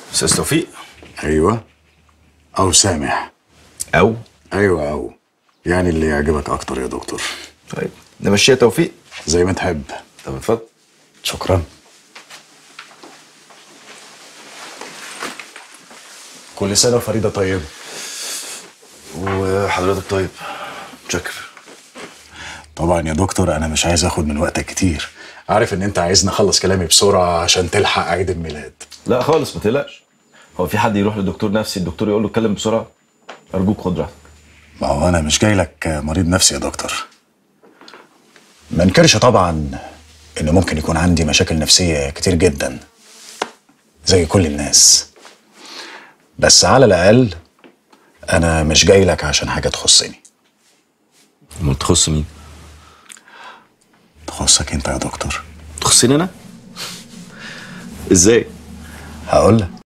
استاذ توفيق ايوه او سامح او ايوه او يعني اللي يعجبك اكتر يا دكتور طيب نمشيها توفيق زي ما تحب طب اتفضل شكرا كل سنه وفريده طيبه وحضرتك طيب شكر طبعا يا دكتور انا مش عايز اخد من وقتك كتير عارف ان انت عايزني اخلص كلامي بسرعه عشان تلحق عيد الميلاد لا خالص ما تقلقش هو في حد يروح لدكتور نفسي الدكتور يقول له اتكلم بسرعه ارجوك خد راحتك ما هو انا مش جاي لك مريض نفسي يا دكتور ما انكرش طبعا ان ممكن يكون عندي مشاكل نفسيه كتير جدا زي كل الناس بس على الاقل انا مش جاي لك عشان حاجه تخصني امال تخص مين تخصك انت يا دكتور تخصني انا ازاي هقول لك